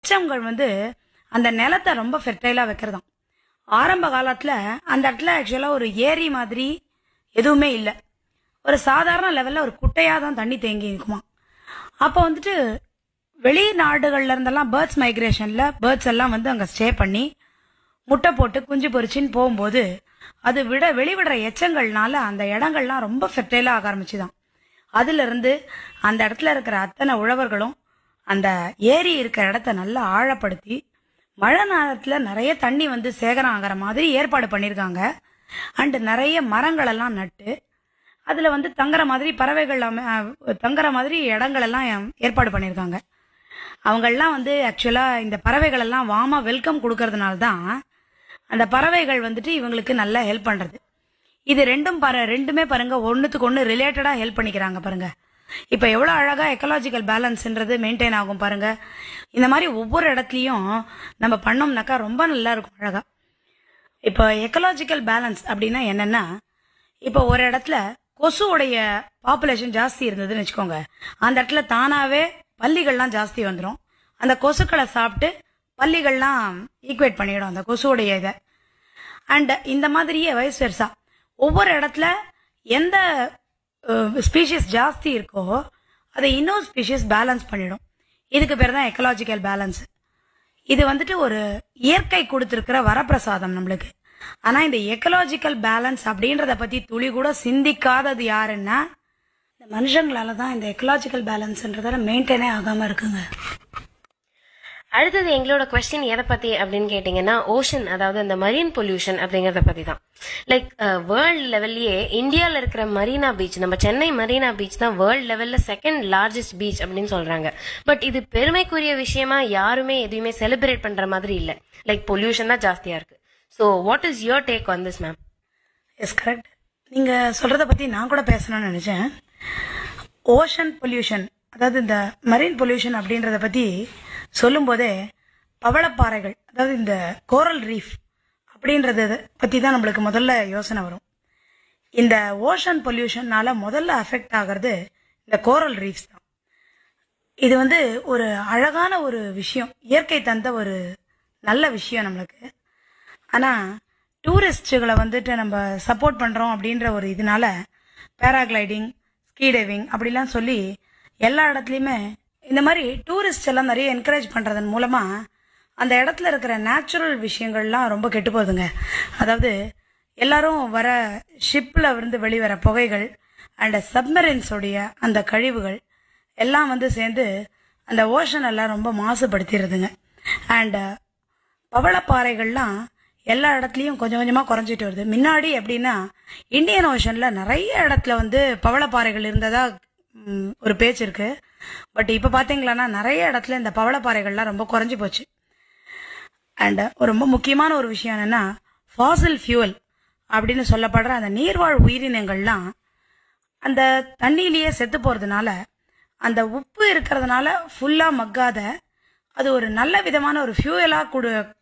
எச்சங்கள் வந்து அந்த நிலத்தை ரொம்ப ஃபெர்டைலா வைக்கிறதாம் ஆரம்ப காலத்துல அந்த இடத்துல ஆக்சுவலா ஒரு ஏரி மாதிரி எதுவுமே இல்லை ஒரு சாதாரண லெவல்ல ஒரு குட்டையா தான் தண்ணி தேங்கி இருக்குமா அப்போ வந்துட்டு வெளிநாடுகள்ல இருந்தெல்லாம் பேர்ட்ஸ் மைக்ரேஷன்ல பேர்ட்ஸ் எல்லாம் வந்து அங்க ஸ்டே பண்ணி முட்டை போட்டு குஞ்சு பொரிச்சின்னு போகும்போது அது விட வெளிவிடுற எச்சங்கள்னால அந்த இடங்கள்லாம் ரொம்ப ஃபெர்டைலா ஆக ஆரம்பிச்சுதான் அதுல இருந்து அந்த இடத்துல இருக்கிற அத்தனை உழவர்களும் அந்த ஏரி இருக்கிற இடத்த நல்லா ஆழப்படுத்தி மழை நேரத்துல நிறைய தண்ணி வந்து சேகரம் ஆகிற மாதிரி ஏற்பாடு பண்ணியிருக்காங்க அண்ட் நிறைய மரங்கள் எல்லாம் நட்டு அதுல வந்து தங்குற மாதிரி பறவைகள் அம- அஹ் தங்குற மாதிரி இடங்கள் எல்லாம் ஏற்பாடு பண்ணியிருக்காங்க அவங்கெல்லாம் வந்து ஆக்சுவலா இந்த பறவைகள் எல்லாம் வாமா வெல்கம் கொடுக்கறதுனால தான் அந்த பறவைகள் வந்துட்டு இவங்களுக்கு நல்லா ஹெல்ப் பண்றது இது ரெண்டும் பாரு ரெண்டுமே பாருங்க ஒண்ணுத்துக்கு ஒண்ணு ரிலேட்டடா ஹெல்ப் பண்ணிக்கிறாங்க பாருங்க இப்ப எவ்வளவு அழகா எக்கலாஜிக்கல் பேலன்ஸ்ன்றது மெயின்டைன் ஆகும் பாருங்க இந்த மாதிரி ஒவ்வொரு இடத்துலயும் நம்ம பண்ணோம்னாக்கா ரொம்ப நல்லா இருக்கும் அழகா இப்போ எக்கலாஜிக்கல் பேலன்ஸ் அப்படின்னா என்னன்னா இப்போ ஒரு இடத்துல கொசுவுடைய பாப்புலேஷன் ஜாஸ்தி இருந்ததுன்னு வச்சுக்கோங்க அந்த இடத்துல தானாவே பல்லிகள்லாம் ஜாஸ்தி வந்துடும் அந்த கொசுக்களை சாப்பிட்டு பல்லிகள்லாம் ஈக்குவேட் பண்ணிடும் அந்த கொசுவுடைய இதை அண்ட் இந்த மாதிரியே வயசு பெருசா ஒவ்வொரு இடத்துல எந்த ஸ்பீஷிஸ் ஜாஸ்தி இருக்கோ அதை இன்னொரு ஸ்பீஷிஸ் பேலன்ஸ் பண்ணிடும் இதுக்கு பேர் தான் எக்கலாஜிக்கல் பேலன்ஸ் இது வந்துட்டு ஒரு இயற்கை கொடுத்திருக்கிற வரப்பிரசாதம் நம்மளுக்கு ஆனா இந்த எக்கலாஜிக்கல் பேலன்ஸ் அப்படின்றத பத்தி துளி கூட சிந்திக்காதது யாருன்னா இந்த மனுஷங்களால தான் இந்த எக்கலாஜிக்கல் பேலன்ஸ்ன்றத மெயின்டைனே ஆகாம இருக்குங்க அடுத்தது எங்களோட கொஸ்டின் எதை பத்தி அப்படின்னு கேட்டீங்கன்னா ஓஷன் அதாவது அந்த மரீன் பொல்யூஷன் அப்படிங்கறத பத்தி தான் லைக் வேர்ல்ட் லெவல்லயே இந்தியால இருக்கிற மரீனா பீச் நம்ம சென்னை மரீனா பீச் தான் வேர்ல்ட் லெவல்ல செகண்ட் லார்ஜஸ்ட் பீச் அப்படின்னு சொல்றாங்க பட் இது பெருமைக்குரிய விஷயமா யாருமே எதுவுமே செலிப்ரேட் பண்ற மாதிரி இல்ல லைக் பொல்யூஷன் தான் ஜாஸ்தியா இருக்கு so what is your take on this ma'am yes correct நீங்க சொல்றத பத்தி நான் கூட பேசணும்னு நினைச்சேன் ஓஷன் பொல்யூஷன் அதாவது இந்த மரீன் பொல்யூஷன் அப்படின்றத பத்தி சொல்லும்போதே பவளப்பாறைகள் அதாவது இந்த கோரல் ரீஃப் அப்படின்றத பத்தி தான் நம்மளுக்கு முதல்ல யோசனை வரும் இந்த ஓஷன் பொல்யூஷன்னால முதல்ல அஃபெக்ட் ஆகிறது இந்த கோரல் ரீஃப்ஸ் தான் இது வந்து ஒரு அழகான ஒரு விஷயம் இயற்கை தந்த ஒரு நல்ல விஷயம் நம்மளுக்கு ஆனா டூரிஸ்டுகளை வந்துட்டு நம்ம சப்போர்ட் பண்றோம் அப்படின்ற ஒரு இதனால பேராகிளைடிங் ஸ்கீ டைவிங் அப்படிலாம் சொல்லி எல்லா இடத்துலையுமே இந்த மாதிரி டூரிஸ்ட் எல்லாம் நிறைய என்கரேஜ் பண்றதன் மூலமா அந்த இடத்துல இருக்கிற நேச்சுரல் விஷயங்கள்லாம் ரொம்ப கெட்டு போகுதுங்க அதாவது எல்லாரும் வர ஷிப்ல இருந்து வெளிவர புகைகள் அண்ட் சப்மரைன்ஸோடைய அந்த கழிவுகள் எல்லாம் வந்து சேர்ந்து அந்த ஓஷன் எல்லாம் ரொம்ப மாசுபடுத்திடுதுங்க அண்ட் பவளப்பாறைகள்லாம் எல்லா இடத்துலயும் கொஞ்சம் கொஞ்சமா குறைஞ்சிட்டு வருது முன்னாடி எப்படின்னா இந்தியன் ஓஷன்ல நிறைய இடத்துல வந்து பவளப்பாறைகள் இருந்ததா ம், ஒரு பேச்சு இருக்கு பட் இப்ப பாத்தீங்களான்னா நிறைய இடத்துல இந்த பவளப்பாறைகள்லாம் ரொம்ப குறைஞ்சு போச்சு அண்ட் ரொம்ப முக்கியமான ஒரு விஷயம் என்னன்னா ஃபாசில் ஃபியூவல் அப்படின்னு சொல்லப்படுற அந்த நீர்வாழ் உயிரினங்கள்லாம் அந்த தண்ணியிலேயே செத்து போறதுனால அந்த உப்பு இருக்கிறதுனால ஃபுல்லா மக்காத அது ஒரு நல்ல விதமான ஒரு ஃபியூயலா கொடு